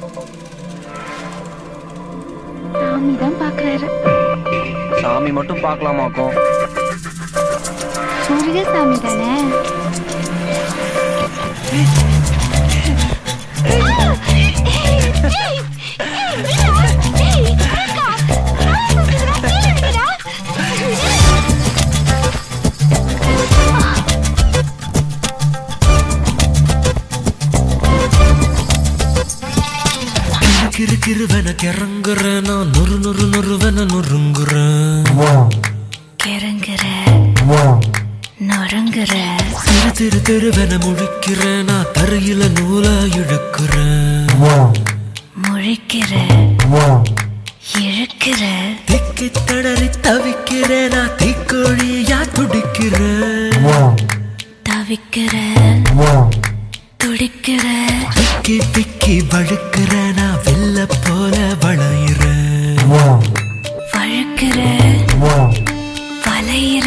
சாமி தான் பாக்குறாரு சாமி மட்டும் பார்க்கலாமாக்கும் முருகசாமி தானே கிரு கிருவன கிறங்குறேன் நான் நொறு நொறு நொறுவன நொறுங்குறேன் கிறங்குற நொறுங்குற திரு திரு திருவன முழிக்கிறேன் நான் தரையில நூலா இழுக்கிறேன் முழிக்கிற இழுக்கிற திக்கி தடறி தவிக்கிறேன் நான் தீக்கோழியா துடிக்கிறேன் தவிக்கிற துடிக்கிற பிக்கி பிக்கி வழுக்கிறேன் நான் வெள்ள போல வளையிறேன் வழுக்கிற வளையிற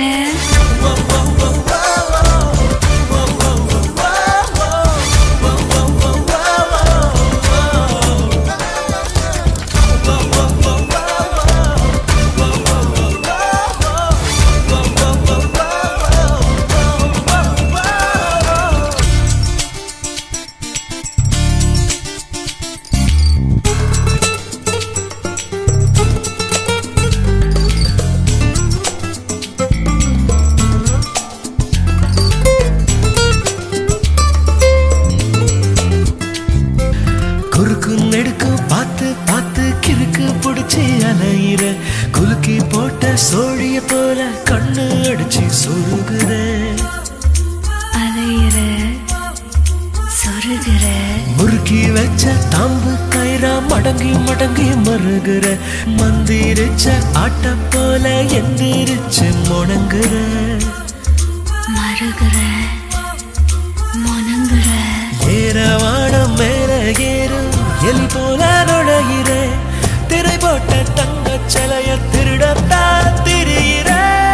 குறுக்கு நெடுக்கு பார்த்து பார்த்து கிறுக்கு பிடிச்சி அலையிற குலுக்கி போட்ட சோழிய போல கண்ணு அடிச்சு சொருகுறேன் அலையிற சொருகிற முறுக்கி வச்ச தாம்பு கயிறா மடங்கி மடங்கி மருகுற மந்திரிச்ச ஆட்ட போல எந்திரிச்சு முடங்குற மறுகிற முனங்குற ஏறவானம் மேல ஏறும் எலி போல நுழையிற திரை போட்ட தங்க சிலைய திருடத்தா திரியிற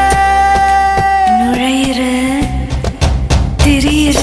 நுழையிற திரியிற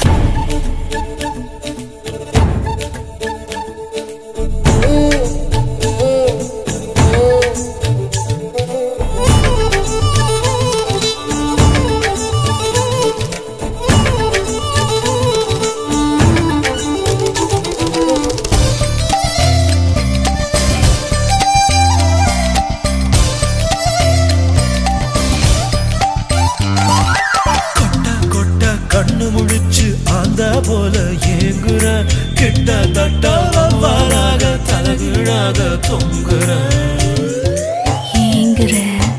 கொட்ட கொட்ட கண்ணு முழிச்சு ஆந்த போல ஏங்குற கிட்ட தட்ட வவ்வாறாக தலகீழாக தொங்குற ஏங்குற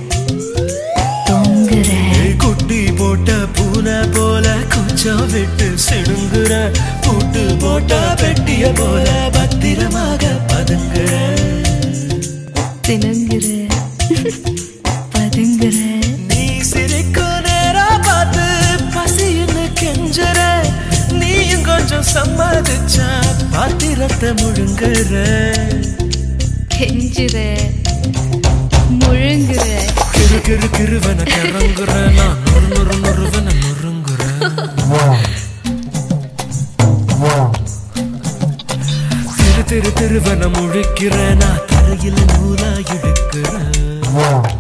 தொங்குற குட்டி போட்ட பூனை போல கொஞ்சம் விட்டு சிடுங்குற பூட்டு போட்ட பெட்டிய போல பத்திரமாக பதுங்குற தினங்குற பதுங்குற நீ சிரிக்கும் நேரம் பார்த்து பசின்னு கெஞ்சுற நீயும் கொஞ்சம் சம்மதிச்சா பாத்திரத்தை முழுங்குற கெஞ்சுற முழுங்குற கிரு கிரு கிருவன கிறங்குற நான் நொறு நொறு நொறுவன நொறுங்குற திரு திரு திருவன முழிக்கிற நான் தரையில் நூலா இழுக்கிறேன்